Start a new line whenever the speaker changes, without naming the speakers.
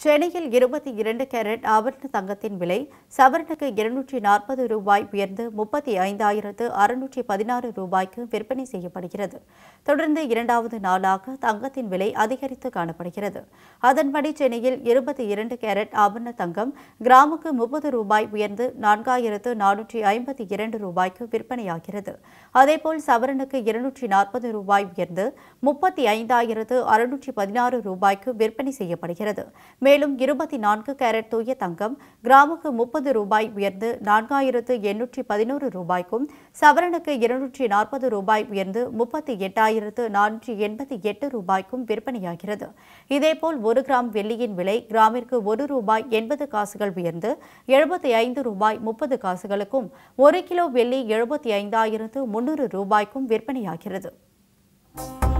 சென்னையில் இருபத்தி இரண்டு கேரட் ஆபரண தங்கத்தின் விலை சவரனுக்கு இருநூற்றி நாற்பது ரூபாய் உயர்ந்து முப்பத்தி ஐந்தாயிரத்து அறுநூற்றி பதினாறு ரூபாய்க்கு விற்பனை செய்யப்படுகிறது தொடர்ந்து இரண்டாவது நாளாக தங்கத்தின் விலை அதிகரித்து காணப்படுகிறது அதன்படி சென்னையில் இருபத்தி இரண்டு கேரட் ஆபரண தங்கம் கிராமுக்கு முப்பது ரூபாய் உயர்ந்து நான்காயிரத்து நானூற்றி ஐம்பத்தி இரண்டு ரூபாய்க்கு விற்பனையாகிறது அதேபோல் சவரனுக்கு இருநூற்றி நாற்பது ரூபாய் உயர்ந்து முப்பத்தி ஐந்தாயிரத்து அறுநூற்றி பதினாறு ரூபாய்க்கு விற்பனை செய்யப்படுகிறது மேலும் இருபத்தி நான்கு கேரட் தூய தங்கம் கிராமுக்கு முப்பது ரூபாய் உயர்ந்து நான்காயிரத்து எண்ணூற்றி பதினோரு ரூபாய்க்கும் சவரனுக்கு இருநூற்றி நாற்பது ரூபாய் உயர்ந்து முப்பத்தி எட்டாயிரத்து நானூற்றி எண்பத்தி எட்டு ரூபாய்க்கும் விற்பனையாகிறது இதேபோல் ஒரு கிராம் வெள்ளியின் விலை கிராமிற்கு ஒரு ரூபாய் எண்பது காசுகள் உயர்ந்து எழுபத்தி ஐந்து ரூபாய் முப்பது காசுகளுக்கும் ஒரு கிலோ வெள்ளி எழுபத்தி ஐந்தாயிரத்து முன்னூறு ரூபாய்க்கும் விற்பனையாகிறது